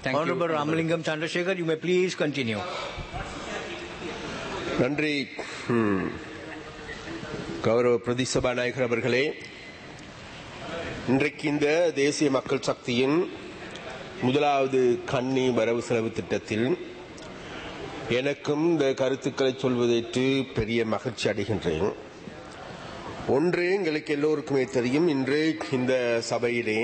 Thank you. Honorable Ramalingam Chandrasekhar, you may please continue. நன்றி ம். கௌரவ பிரதி சபாநாயகர் அவர்களே இன்றைக்கு இந்த தேசிய மக்கள் சக்தியின் முதலாவது கண்ணி வரவு செலவு திட்டத்தில் எனக்கும் இந்த கருத்துக்களை சொல்வதற்கு பெரிய மகிழ்ச்சி அடைகின்றேன் ஒன்று எங்களுக்கு எல்லோருக்குமே தெரியும் இன்று இந்த சபையிலே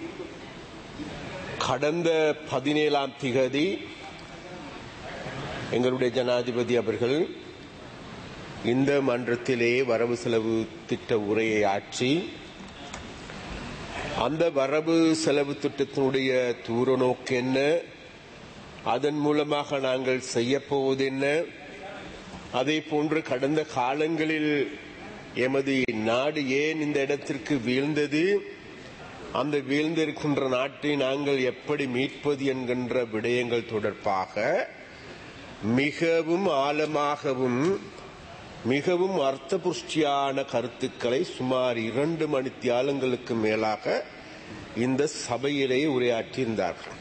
கடந்த பதினேழாம் திகதி எங்களுடைய ஜனாதிபதி அவர்கள் இந்த மன்றத்திலே வரவு செலவு திட்ட உரையை ஆற்றி அந்த வரவு செலவு திட்டத்தினுடைய தூர நோக்கு என்ன அதன் மூலமாக நாங்கள் செய்யப்போவது என்ன அதே போன்று கடந்த காலங்களில் எமது நாடு ஏன் இந்த இடத்திற்கு வீழ்ந்தது அந்த வீழ்ந்திருக்கின்ற நாட்டை நாங்கள் எப்படி மீட்பது என்கின்ற விடயங்கள் தொடர்பாக மிகவும் ஆழமாகவும் மிகவும் அர்த்தபுஷ்டியான கருத்துக்களை சுமார் இரண்டு மணித்தியாலங்களுக்கு மேலாக இந்த சபையிலே உரையாற்றியிருந்தார்கள்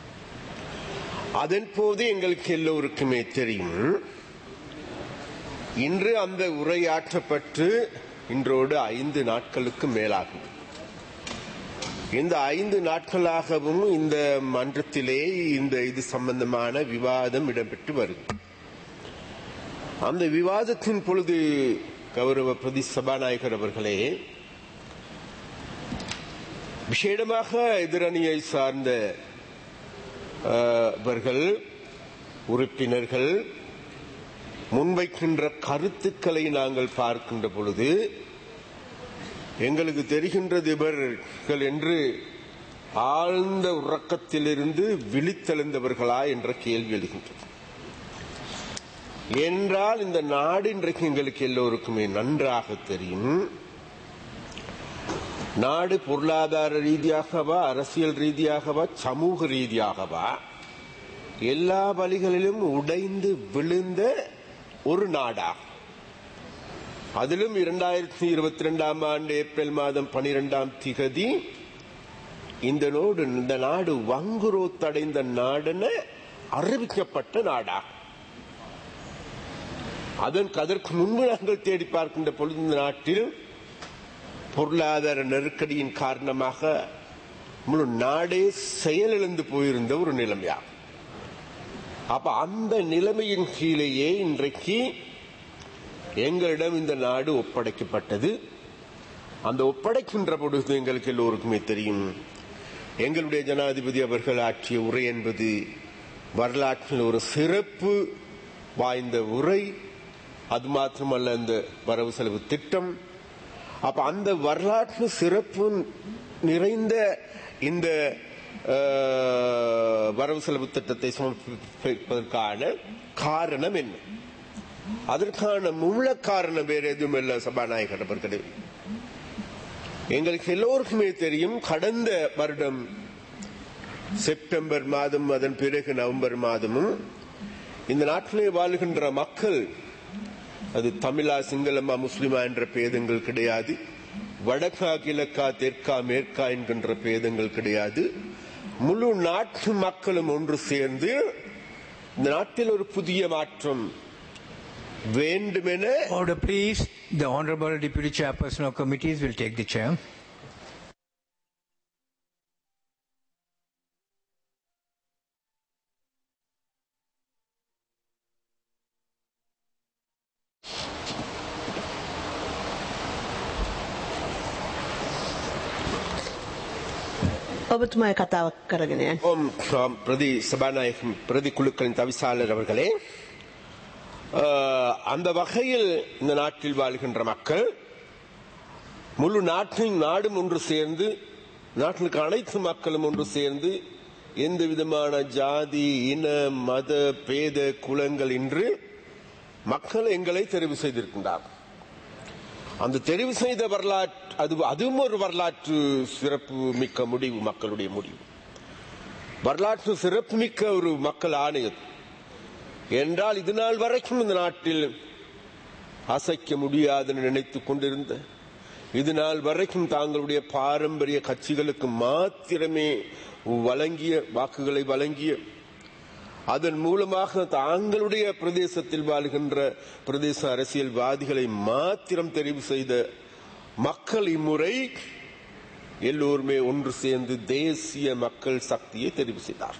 அதன் போது எங்களுக்கு எல்லோருக்குமே தெரியும் இன்று அந்த உரையாற்றப்பட்டு இன்றோடு ஐந்து நாட்களுக்கு மேலாகும் இந்த ஐந்து நாட்களாகவும் இந்த மன்றத்திலே இந்த இது சம்பந்தமான விவாதம் இடம்பெற்று வருது அந்த விவாதத்தின் பொழுது கௌரவ பிரதி சபாநாயகர் அவர்களே விசேடமாக எதிரணியை சார்ந்த அஹ், இவர்கள் உறுப்பினர்கள் முன்வைக்கின்ற கருத்துக்களை நாங்கள் பார்க்கின்ற பொழுது எங்களுக்கு தெரிகின்றது இவர்கள் என்று ஆழ்ந்த உறக்கத்திலிருந்து விழித்தெழுந்தவர்களா என்ற கேள்வி எழுகின்றது என்றால் இந்த நாடு இன்றைக்கு எங்களுக்கு எல்லோருக்குமே நன்றாக தெரியும் நாடு பொருளாதார ரீதியாகவா அரசியல் ரீதியாகவா சமூக ரீதியாகவா எல்லா வழிகளிலும் உடைந்து விழுந்த ஒரு நாடாகும் அதிலும் இரண்டாயிரத்தி இருபத்தி ரெண்டாம் ஆண்டு ஏப்ரல் மாதம் பனிரெண்டாம் திகதி இந்த நோடு இந்த நாடு வங்குரோத்தடைந்த நாடென அறிவிக்கப்பட்ட நாடாகும் அதன் அதற்கு முன்பு நாங்கள் தேடி பார்க்கின்ற பொழுது இந்த நாட்டில் பொருளாதார நெருக்கடியின் காரணமாக முழு நாடே செயலிழந்து போயிருந்த ஒரு நிலைமையாகும் அப்ப அந்த நிலைமையின் கீழேயே இன்றைக்கு எங்களிடம் இந்த நாடு ஒப்படைக்கப்பட்டது அந்த ஒப்படைக்கின்ற பொழுது எங்களுக்கு எல்லோருக்குமே தெரியும் எங்களுடைய ஜனாதிபதி அவர்கள் ஆற்றிய உரை என்பது வரலாற்றில் ஒரு சிறப்பு வாய்ந்த உரை அது மாத்திரமல்ல இந்த வரவு செலவு திட்டம் அப்ப அந்த வரலாற்று சிறப்பு நிறைந்த இந்த அஹ், வரவு செலவு திட்டத்தை சமர்ப்பிப்பதற்கான காரணம் என்ன அதற்கான மூல காரணம் வேற எதுவும் இல்ல சபாநாயகர் அவர்களே எங்களுக்கு எல்லோருக்குமே தெரியும் கடந்த வருடம் செப்டம்பர் மாதம் அதன் பிறகு நவம்பர் மாதமும் இந்த நாட்டிலே வாழுகின்ற மக்கள் அது தமிழா சிங்களமா முஸ்லிமா என்ற பேதங்கள் கிடையாது வடக்கா கிழக்கா தெற்கா மேற்கா என்கின்ற பேதங்கள் கிடையாது முழு நாட்டு மக்களும் ஒன்று சேர்ந்து இந்த நாட்டில் ஒரு புதிய மாற்றம் வேண்டுமென Order, please. The Honorable Deputy Chairperson of Committees will take the chair. ඔබතුමා කතාවක් කරගෙන යන්න. ஓம் ஆம், பிரதி சபாநாயகம் பிரதி குழுக்களின் தவிசாளர் அவர்களே அஹ், அந்த வகையில் இந்த நாட்டில் வாழ்கின்ற மக்கள் முழு நாட்டின் நாடும் ஒன்று சேர்ந்து நாட்டில் இருக்க அனைத்து மக்களும் ஒன்று சேர்ந்து எந்த விதமான ஜாதி இன மத பேத குலங்கள் இன்று மக்கள் எங்களை தெரிவு செய்திருக்கின்றார் அந்த தெரிவு செய்த வரலாற்று அது அதுவும் ஒரு வரலாற்று சிறப்பு மிக்க முடிவு மக்களுடைய முடிவு வரலாற்று சிறப்புமிக்க ஒரு மக்கள் ஆணையம் என்றால் இது நாள் வரைக்கும் இந்த நாட்டில் அசைக்க முடியாதுன்னு நினைத்துக் கொண்டிருந்த இது நாள் வரைக்கும் தாங்களுடைய பாரம்பரிய கட்சிகளுக்கு மாத்திரமே வழங்கிய வாக்குகளை வழங்கிய அதன் மூலமாக தாங்களுடைய பிரதேசத்தில் வாழ்கின்ற பிரதேச அரசியல்வாதிகளை மாத்திரம் தெரிவு செய்த மக்கள் இம்முறை எல்லோருமே ஒன்று சேர்ந்து தேசிய மக்கள் சக்தியை தெரிவு செய்தார்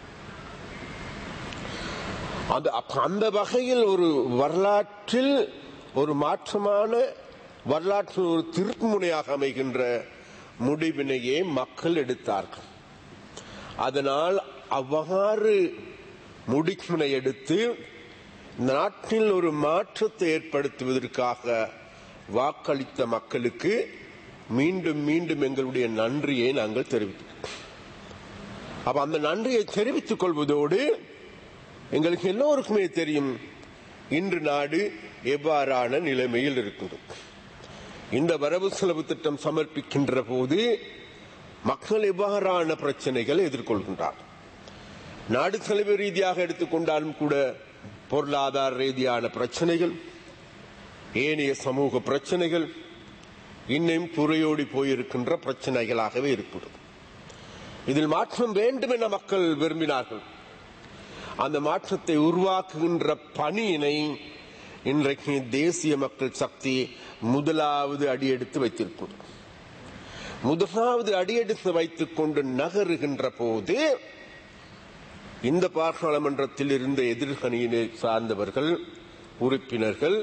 அந்த அப்ப அந்த வகையில் ஒரு வரலாற்றில் ஒரு மாற்றமான வரலாற்றில் ஒரு திருப்புமுனையாக அமைகின்ற முடிவினையே மக்கள் எடுத்தார்கள் அதனால் அவ்வாறு முடிக்கினை எடுத்து நாட்டில் ஒரு மாற்றத்தை ஏற்படுத்துவதற்காக வாக்களித்த மக்களுக்கு மீண்டும் மீண்டும் எங்களுடைய நன்றியை நாங்கள் தெரிவித்தோம் அப்ப அந்த நன்றியை தெரிவித்துக் கொள்வதோடு எங்களுக்கு எல்லோருக்குமே தெரியும் இன்று நாடு எவ்வாறான நிலைமையில் இருக்கின்றது இந்த வரவு செலவு திட்டம் சமர்ப்பிக்கின்ற போது மக்கள் எவ்வாறான பிரச்சனைகளை எதிர்கொள்கின்றார் நாடு செலவு ரீதியாக எடுத்துக்கொண்டாலும் கூட பொருளாதார ரீதியான பிரச்சனைகள் ஏனைய சமூக பிரச்சனைகள் இன்னும் துறையோடி போயிருக்கின்ற பிரச்சனைகளாகவே இருக்கிறது இதில் மாற்றம் வேண்டும் என மக்கள் விரும்பினார்கள் அந்த மாற்றத்தை உருவாக்குகின்ற பணியினை இன்றைக்கு தேசிய மக்கள் சக்தி முதலாவது அடியெடுத்து வைத்திருக்கிறது முதலாவது அடியெடுத்து வைத்துக் கொண்டு நகருகின்ற போது இந்த பாராளுமன்றத்தில் இருந்த எதிர்கணியினை சார்ந்தவர்கள் உறுப்பினர்கள்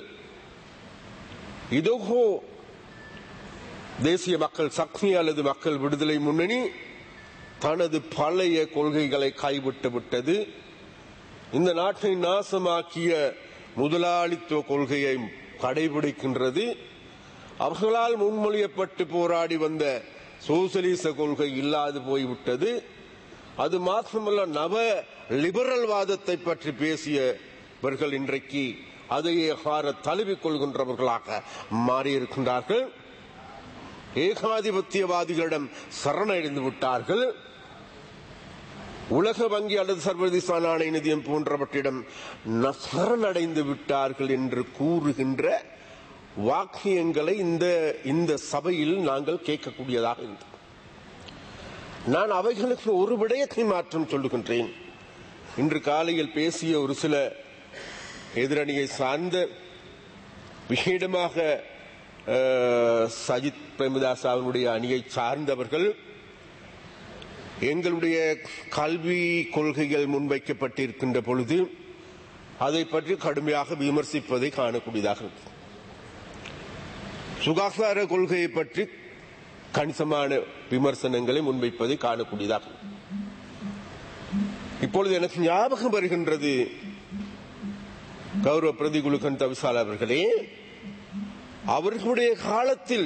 இதோகோ தேசிய மக்கள் சக்தி அல்லது மக்கள் விடுதலை முன்னணி தனது பழைய கொள்கைகளை கைவிட்டு விட்டது இந்த நாட்டை நாசமாக்கிய முதலாளித்துவ கொள்கையை கடைபிடிக்கின்றது அவர்களால் முன்மொழியப்பட்டு போராடி வந்த சோசலிச கொள்கை இல்லாது போய்விட்டது அது மாத்திரமல்ல நவ லிபரல் வாதத்தை பற்றி பேசியவர்கள் இன்றைக்கு அதையே ஹார தழுவிக் கொள்கின்றவர்களாக மாறியிருக்கின்றார்கள் ஏகாதிபத்தியவாதிகளிடம் சரணடைந்து விட்டார்கள் உலக வங்கி அல்லது சர்வதேச நாணய நிதியம் போன்றவற்றிடம் சரணடைந்து விட்டார்கள் என்று கூறுகின்ற வாக்கியங்களை இந்த இந்த சபையில் நாங்கள் கேட்கக்கூடியதாக இருந்தது நான் அவைகளுக்கு ஒரு விடயத்தை மாற்றம் சொல்லுகின்றேன் இன்று காலையில் பேசிய ஒரு சில எதிரணியை சார்ந்த விசேடமாக சஜித் பிரேமதாஸ் அவனுடைய அணியை சார்ந்தவர்கள் எங்களுடைய கல்வி கொள்கைகள் முன்வைக்கப்பட்டிருக்கின்ற பொழுது அதை பற்றி கடுமையாக விமர்சிப்பதை காணக்கூடியதாக இருக்கு சுகாதார கொள்கையை பற்றி கணிசமான விமர்சனங்களை முன்வைப்பதை காணக்கூடியதாக இப்பொழுது எனக்கு ஞாபகம் வருகின்றது கௌரவ பிரதிகுலுக்கன் தவிசால் அவர்களே அவர்களுடைய காலத்தில்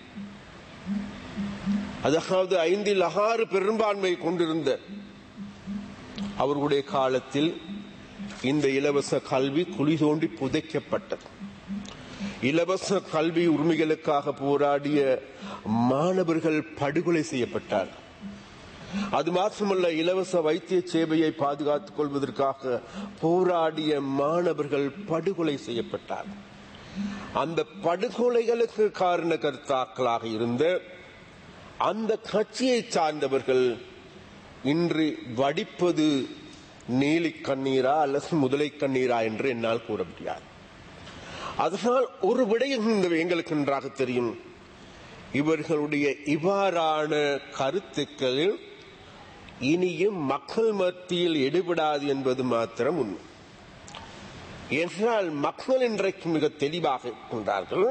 அதாவது ஐந்தில் ஆறு பெரும்பான்மை கொண்டிருந்த அவர்களுடைய காலத்தில் இந்த இலவச கல்வி குழி தோண்டி புதைக்கப்பட்டது இலவச கல்வி உரிமைகளுக்காக போராடிய மாணவர்கள் படுகொலை செய்யப்பட்டார் அது மாத்திரமல்ல இலவச வைத்திய சேவையை பாதுகாத்துக் கொள்வதற்காக போராடிய மாணவர்கள் படுகொலை செய்யப்பட்டார் அந்த படுகொலைகளுக்கு காரண கர்த்தாக்களாக இருந்த அந்த கட்சியை சார்ந்தவர்கள் இன்று வடிப்பது நீலி கண்ணீரா அல்லது முதலை கண்ணீரா என்று என்னால் கூற முடியாது அதனால் ஒரு விடயம் எங்களுக்கு நன்றாக தெரியும் இவர்களுடைய இவ்வாறான கருத்துக்கள் இனியும் மக்கள் மத்தியில் எடுபடாது என்பது மாத்திரம் உண்மை என்றால் மக்கள் இன்றைக்கு மிக தெளிவாக இருக்கின்றார்கள்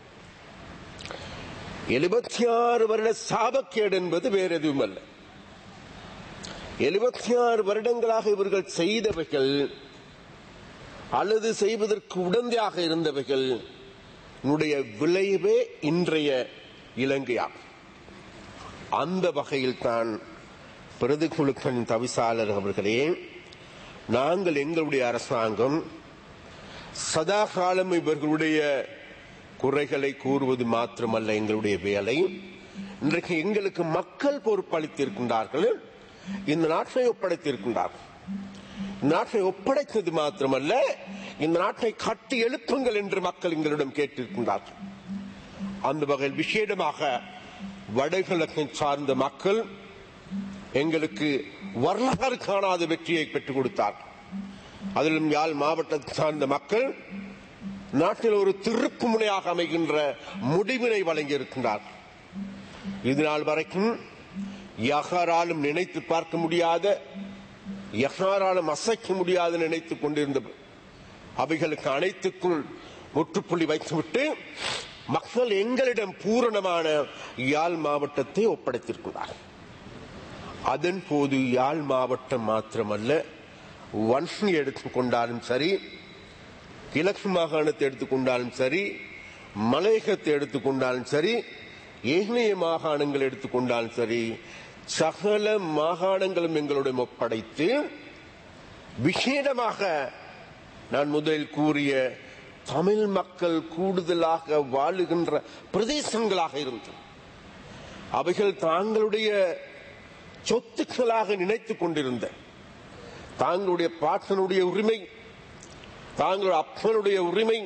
எழுபத்தி ஆறு வருட சாபக்கேடு என்பது வேற எதுவும் அல்ல எழுபத்தி ஆறு வருடங்களாக இவர்கள் செய்தவைகள் அல்லது செய்வதற்கு உடந்தையாக இருந்தவைகள் விளைவே இன்றைய இலங்கையாகும் அந்த வகையில் தான் பிரதிகுழுக்களின் தவிசாளர் அவர்களே நாங்கள் எங்களுடைய அரசாங்கம் சதா காலம் இவர்களுடைய குறைகளை கூறுவது மாத்திரமல்ல எங்களுடைய வேலை இன்றைக்கு எங்களுக்கு மக்கள் பொறுப்பளித்திருக்கின்றார்கள் இந்த நாட்டை ஒப்படைத்திருக்கின்றார்கள் இந்த நாட்டை ஒப்படைத்தது மாத்திரமல்ல இந்த நாட்டை கட்டி எழுப்புங்கள் என்று மக்கள் எங்களிடம் கேட்டிருக்கின்றார்கள் அந்த வகையில் விசேடமாக வடகிழக்கை சார்ந்த மக்கள் எங்களுக்கு வரலாறு காணாத வெற்றியை பெற்றுக் கொடுத்தார் அதிலும் யாழ் மாவட்டத்தை சார்ந்த மக்கள் நாட்டில் ஒரு திருப்பு முனையாக அமைகின்ற முடிவினை வழங்கியிருக்கின்றார் இது நாள் வரைக்கும் யகாராலும் நினைத்து பார்க்க முடியாத யகாராலும் அசைக்க முடியாத நினைத்துக் கொண்டிருந்த அவைகளுக்கு அனைத்துக்குள் முற்றுப்புள்ளி வைத்துவிட்டு மக்கள் எங்களிடம் பூரணமான யாழ் மாவட்டத்தை ஒப்படைத்திருக்கிறார் அதன் போது யாழ் மாவட்டம் மாத்திரமல்ல வன்சி எடுத்துக்கொண்டாலும் சரி கிழக்கு மாகாணத்தை எடுத்துக்கொண்டாலும் சரி மலையகத்தை எடுத்துக்கொண்டாலும் சரி ஏனைய மாகாணங்கள் எடுத்துக்கொண்டாலும் சரி சகல மாகாணங்களும் எங்களுடன் ஒப்படைத்து விசேடமாக நான் முதலில் கூறிய தமிழ் மக்கள் கூடுதலாக வாழுகின்ற பிரதேசங்களாக இருந்தது அவைகள் தாங்களுடைய சொத்துக்களாக நினைத்துக் கொண்டிருந்த தாங்களுடைய பாட்டனுடைய உரிமை தாங்களுடைய அப்பனுடைய உரிமை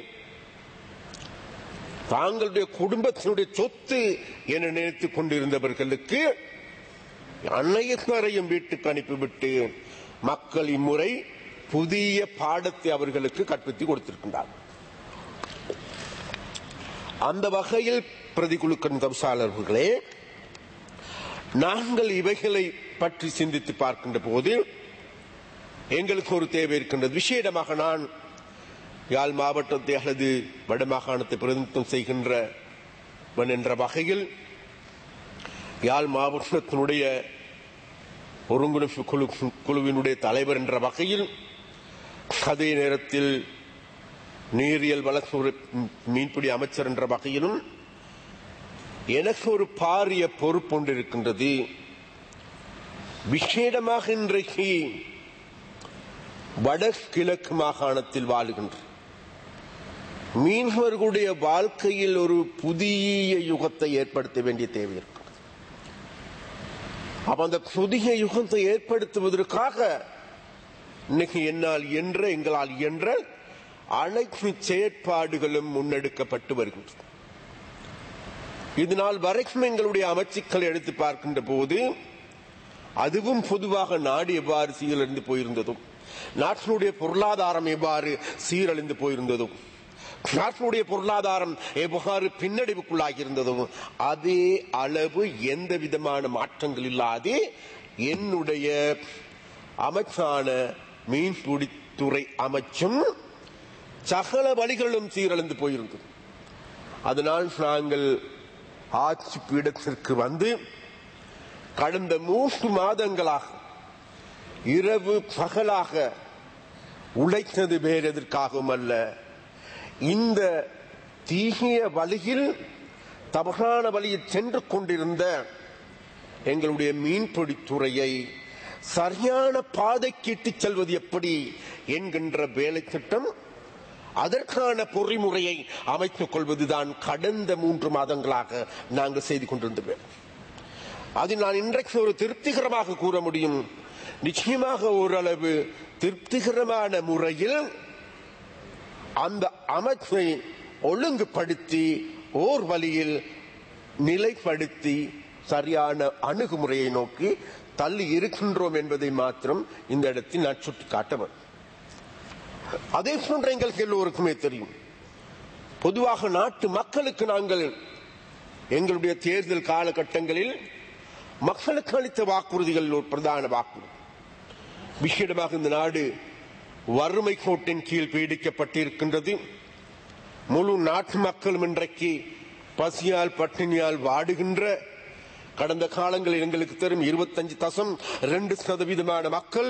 தாங்களுடைய குடும்பத்தினுடைய சொத்து என நினைத்துக் கொண்டிருந்தவர்களுக்கு அன்னையரையும் வீட்டுக்கு அனுப்பிவிட்டு மக்கள் இம்முறை புதிய பாடத்தை அவர்களுக்கு கற்பித்து கொடுத்திருக்கின்றார் அந்த வகையில் பிரதிகுழுக்களின் தவிசாளர்களே நாங்கள் இவைகளை பற்றி சிந்தித்து பார்க்கின்ற போது எங்களுக்கு ஒரு தேவை இருக்கின்றது விசேடமாக நான் யாழ் மாவட்டத்தை அல்லது வடமாகாணத்தை பிரதிநிதித்துவம் செய்கின்ற என்ற வகையில் யாழ் மாவட்டத்தினுடைய ஒருங்கிணைப்பு குழு குழுவினுடைய தலைவர் என்ற வகையில் அதே நேரத்தில் நீரியல் வளத்துறை மீன்பிடி அமைச்சர் என்ற வகையிலும் எனக்கு ஒரு பாரிய பொறுப்பொன்று இருக்கின்றது விசேடமாக இன்றைக்கு வடகிழக்கு மாகாணத்தில் வாழுகின்ற மீனவர்களுடைய வாழ்க்கையில் ஒரு புதிய யுகத்தை ஏற்படுத்த வேண்டிய தேவை இருக்கிறது அப்ப அந்த புதிய யுகத்தை ஏற்படுத்துவதற்காக இன்னைக்கு என்னால் என்ற எங்களால் என்ற அனைத்து செயற்பாடுகளும் முன்னெடுக்கப்பட்டு வருகின்றன இதனால் வரைக்கும் எங்களுடைய அமைச்சுக்களை எடுத்து பார்க்கின்ற போது அதுவும் பொதுவாக நாடு எவ்வாறு சீரழிந்து போயிருந்ததும் நாட்டினுடைய பொருளாதாரம் எவ்வாறு சீரழிந்து போயிருந்ததும் நாட்டினுடைய பொருளாதாரம் எவ்வாறு பின்னடைவுக்குள்ளாகி இருந்ததும் அதே அளவு எந்த விதமான மாற்றங்கள் இல்லாது என்னுடைய அமைச்சான மீன்பிடித்துறை அமைச்சும் சகல வழிகளும் சீரழிந்து போயிருந்தது அதனால் நாங்கள் ஆட்சி பீடத்திற்கு வந்து கடந்த மூன்று மாதங்களாக இரவு பகலாக உழைத்தது வேறு எதற்காகவும் அல்ல இந்த தீகிய வழியில் தவறான வழியில் சென்று கொண்டிருந்த எங்களுடைய மீன்பிடித்துறையை சரியான பாதைக்கு இட்டுச் செல்வது எப்படி என்கின்ற வேலை திட்டம் அதற்கான பொறிமுறையை அமைத்துக் கொள்வதுதான் கடந்த மூன்று மாதங்களாக நாங்கள் செய்து கொண்டிருந்தோம் அதில் நான் இன்றைக்கு ஒரு திருப்திகரமாக கூற முடியும் நிச்சயமாக ஓரளவு திருப்திகரமான முறையில் அந்த அமைப்பை ஒழுங்குபடுத்தி ஓர் வழியில் நிலைப்படுத்தி சரியான அணுகுமுறையை நோக்கி தள்ளி இருக்கின்றோம் என்பதை மாத்திரம் இந்த இடத்தில் நான் சுட்டிக்காட்டவர் அதே போன்ற எங்களுக்கு எல்லோருக்குமே தெரியும் பொதுவாக நாட்டு மக்களுக்கு நாங்கள் எங்களுடைய தேர்தல் காலகட்டங்களில் மக்களுக்கு அளித்த வாக்குறுதிகள் ஒரு பிரதான வாக்குறுதி விசேடமாக இந்த நாடு வறுமை கோட்டின் கீழ் பீடிக்கப்பட்டிருக்கின்றது முழு நாட்டு மக்களும் இன்றைக்கு பசியால் பட்டினியால் வாடுகின்ற கடந்த காலங்களில் எங்களுக்கு தெரியும் இருபத்தஞ்சு தசம் ரெண்டு சதவீதமான மக்கள்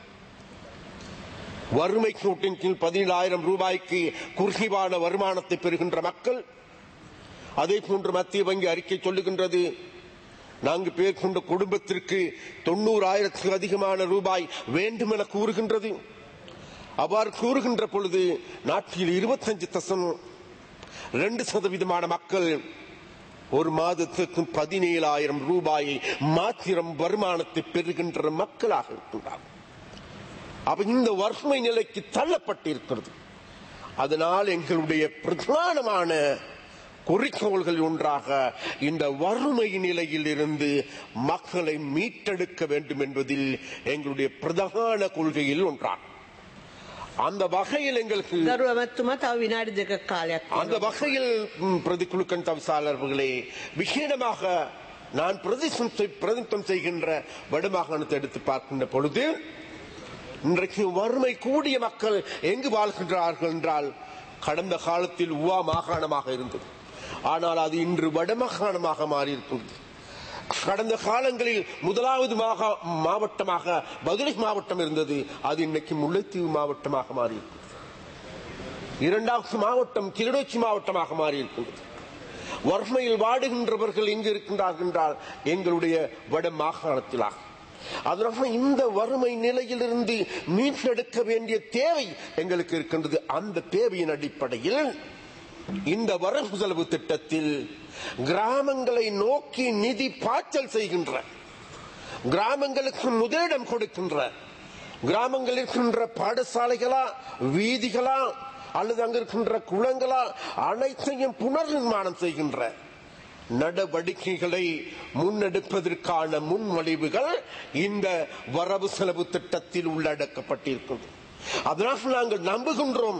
வறுமை கோட்டின் கீழ் பதினேழாயிரம் ரூபாய்க்கு குறுகிவான வருமானத்தை பெறுகின்ற மக்கள் அதே போன்று மத்திய வங்கி அறிக்கை சொல்லுகின்றது நான்கு பேர் கொண்ட குடும்பத்திற்கு தொண்ணூறாயிரத்துக்கு அதிகமான ரூபாய் வேண்டும் என கூறுகின்றது அவ்வாறு கூறுகின்ற பொழுது நாட்டில் இருபத்தஞ்சு தசம் ரெண்டு சதவீதமான மக்கள் ஒரு மாதத்துக்கு பதினேழாயிரம் ரூபாயை மாத்திரம் வருமானத்தை பெறுகின்ற மக்களாக இருக்கின்றார் அப்ப இந்த வறுமை நிலைக்கு தள்ளப்பட்டிருக்கிறது அதனால் எங்களுடைய பிரதானமான குறிக்கோள்கள் ஒன்றாக இந்த வறுமை நிலையில் இருந்து மக்களை மீட்டெடுக்க வேண்டும் என்பதில் எங்களுடைய பிரதான கொள்கையில் ஒன்றாகும் அந்த வகையில் எங்களுக்கு ගරු ඇමැත්තුමා තව විනාඩි දෙක කාලයක් அந்த வகையில் ம், பிரதிக்குழுக்கன் தவிசாளர்களே விசேடமாக நான் பிரதிநிதித்துவம் பிரதிநிதித்துவம் செய்கின்ற வடமாகாணத்தை எடுத்து பார்க்கின்ற பொழுது இன்றைக்கு வறுமை கூடிய மக்கள் எங்கு வாழ்கின்றார்கள் என்றால் கடந்த காலத்தில் உவா மாகாணமாக இருந்தது ஆனால் அது இன்று வடமாகாணமாக மாறியிருக்கின்றது கடந்த காலங்களில் முதலாவது மாகா- மாவட்டமாக மதுரை மாவட்டம் இருந்தது அது இன்னைக்கு முல்லைத்தீவு மாவட்டமாக மாறியிருக்கிறது இரண்டாவது மாவட்டம் கிளிநொச்சி மாவட்டமாக மாறியிருக்கின்றது வறுமையில் வாடுகின்றவர்கள் எங்கு இருக்கின்றார்கள் என்றால் எங்களுடைய வட மாகாணத்திலாகும் அதனால இந்த வறுமை நிலையிலிருந்து மீட்டெடுக்க வேண்டிய தேவை எங்களுக்கு இருக்கின்றது அந்த தேவையின் அடிப்படையில் இந்த வரவு செலவு திட்டத்தில் கிராமங்களை நோக்கி நிதி பாய்ச்சல் செய்கின்ற கிராமங்களுக்கு முதலிடம் கொடுக்கின்ற கிராமங்களில் இருக்கின்ற பாடசாலைகளா வீதிகளா அல்லது அங்க இருக்கின்ற குளங்களா அனைத்தையும் புனர் நிர்மாணம் செய்கின்ற நடவடிக்கைகளை முன்னெடுப்பதற்கான முன்மொழிவுகள் இந்த வரவு செலவு திட்டத்தில் உள்ளடக்கப்பட்டிருக்கிறது அதனால் நாங்கள் நம்புகின்றோம்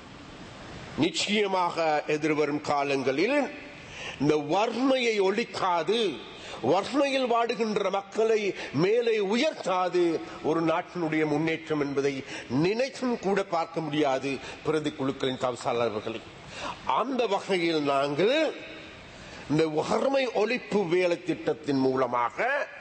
நிச்சயமாக எதிர்வரும் காலங்களில் இந்த வறுமையை ஒழிக்காது வறுமையில் வாடுகின்ற மக்களை மேலே உயர்த்தாது ஒரு நாட்டினுடைய முன்னேற்றம் என்பதை நினைத்தும் கூட பார்க்க முடியாது பிரதி குழுக்களின் தவசாளர்களை அந்த வகையில் நாங்கள் இந்த வறுமை ஒழிப்பு வேலை திட்டத்தின் மூலமாக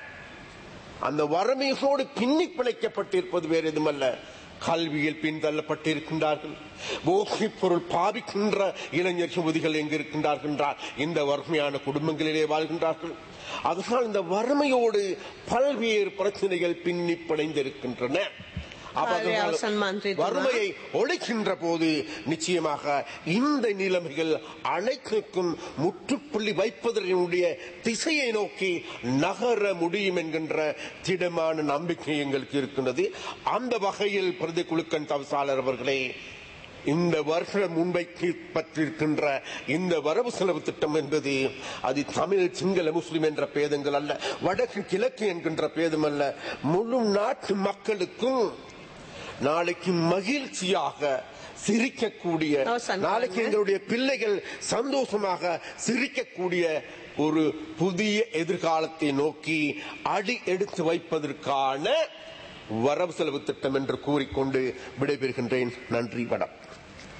அந்த வறுமையோடு பின்னி பிணைக்கப்பட்டிருப்பது வேறு எதுமல்ல கல்வியில் பின்தள்ளப்பட்டிருக்கின்றார்கள் போதைப் பொருள் பாவிக்கின்ற இளைஞர் யுவதிகள் எங்கு இருக்கின்றார்கள் என்றால் இந்த வறுமையான குடும்பங்களிலே வாழ்கின்றார்கள் அதனால் இந்த வறுமையோடு பல்வேறு பிரச்சனைகள் பின்னி பிணைந்திருக்கின்றன அப்ப காலை அதனால் அவசன் மந்திரி வறுமையை ஒழிக்கின்ற போது நிச்சயமாக இந்த நிலைமைகள் அனைத்துக்கும் முற்றுப்புள்ளி வைப்பதனுடைய திசையை நோக்கி நகர முடியும் என்கின்ற திடமான நம்பிக்கை எங்களுக்கு இருக்கின்றது அந்த வகையில் பிரதி குழுக்கன் தவசாளர் அவர்களே இந்த வருஷம் முன்வைக்கு பற்றிருக்கின்ற இந்த வரவு செலவு திட்டம் என்பது அது தமிழ் சிங்கள முஸ்லிம் என்ற பேதங்கள் அல்ல வடக்கு கிழக்கு என்கின்ற பேதம் அல்ல முழு நாட்டு மக்களுக்கும் நாளைக்கு மகிழ்ச்சியாக சிரிக்கக்கூடிய அவசரம் நாளைக்கு பாருங்க. எங்களுடைய பிள்ளைகள் சந்தோஷமாக சிரிக்கக்கூடிய ஒரு புதிய எதிர்காலத்தை நோக்கி அடி எடுத்து வைப்பதற்கான வரவு செலவு திட்டம் என்று கூறிக்கொண்டு விடைபெறுகின்றேன் நன்றி வணக்கம்